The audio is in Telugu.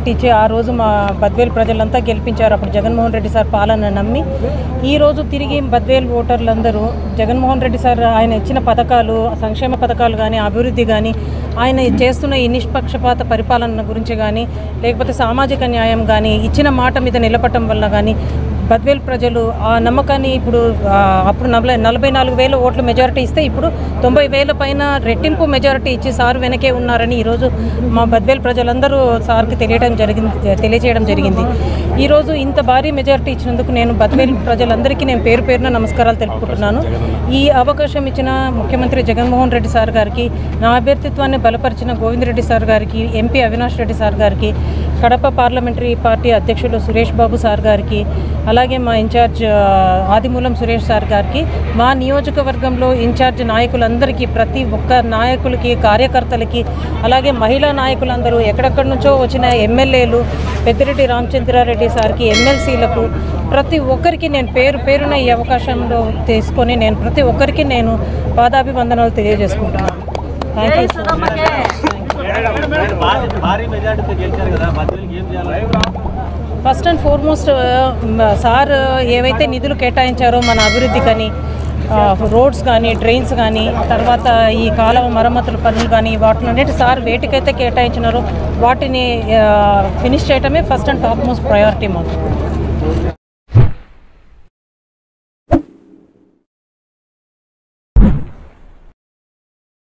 ఇచ్చి ఆ రోజు మా బద్వేల్ ప్రజలంతా గెలిపించారు అప్పుడు జగన్మోహన్ రెడ్డి సార్ పాలన నమ్మి ఈ రోజు తిరిగి బద్వేల్ ఓటర్లందరూ జగన్మోహన్ రెడ్డి సార్ ఆయన ఇచ్చిన పథకాలు సంక్షేమ పథకాలు కానీ అభివృద్ధి కానీ ఆయన చేస్తున్న ఈ నిష్పక్షపాత పరిపాలన గురించి కానీ లేకపోతే సామాజిక న్యాయం కానీ ఇచ్చిన మాట మీద నిలబడటం వల్ల కానీ బద్వేల్ ప్రజలు ఆ నమ్మకాన్ని ఇప్పుడు ఆ, అప్పుడు నలభై నలభై నాలుగు వేల ఓట్ల మెజారిటీ ఇస్తే ఇప్పుడు తొంభై వేల పైన రెట్టింపు మెజారిటీ ఇచ్చి సార్ వెనకే ఉన్నారని ఈరోజు మా బద్వేల్ ప్రజలందరూ సార్కి తెలియడం జరిగింది తెలియజేయడం జరిగింది ఈరోజు ఇంత భారీ మెజారిటీ ఇచ్చినందుకు నేను బద్వేల్ ప్రజలందరికీ నేను పేరు పేరున నమస్కారాలు తెలుపుకుంటున్నాను ఈ అవకాశం ఇచ్చిన ముఖ్యమంత్రి జగన్మోహన్ రెడ్డి సార్ గారికి నా అభ్యర్థిత్వాన్ని బలపరిచిన గోవిందరెడ్డి సార్ గారికి ఎంపీ అవినాష్ రెడ్డి సార్ గారికి కడప పార్లమెంటరీ పార్టీ అధ్యక్షులు సురేష్ బాబు సార్ గారికి అలాగే మా ఇన్ఛార్జ్ ఆ, ఆదిమూలం సురేష్ సార్ గారికి మా నియోజకవర్గంలో ఇన్ఛార్జ్ నాయకులందరికీ ప్రతి ఒక్క నాయకులకి కార్యకర్తలకి అలాగే మహిళా నాయకులందరూ ఎక్కడెక్కడి నుంచో వచ్చిన ఎమ్మెల్యేలు పెద్దిరెడ్డి రామచంద్రారెడ్డి సార్కి ఎమ్మెల్సీలకు ప్రతి ఒక్కరికి నేను పేరు పేరున ఈ అవకాశంలో తీసుకొని నేను ప్రతి ఒక్కరికి నేను పాదాభివందనాలు తెలియజేసుకుంటున్నాను థ్యాంక్ యూ సో మచ్ భారీ భారీ మెజార్టీతో గెలిచారు కదా బద్వేల్కి ఏం చేయాలి ఫస్ట్ అండ్ ఫార్మోస్ట్ సార్ ఏవైతే నిధులు కేటాయించారో మన అభివృద్ధికని రోడ్స్ కానీ డ్రైన్స్ కానీ తర్వాత ఈ కాలువ మరమ్మతుల పనులు కానీ వాటినన్నిటి సార్ వేటికైతే కేటాయించినారో వాటిని ఫినిష్ చేయటమే first and topmost priority మాకు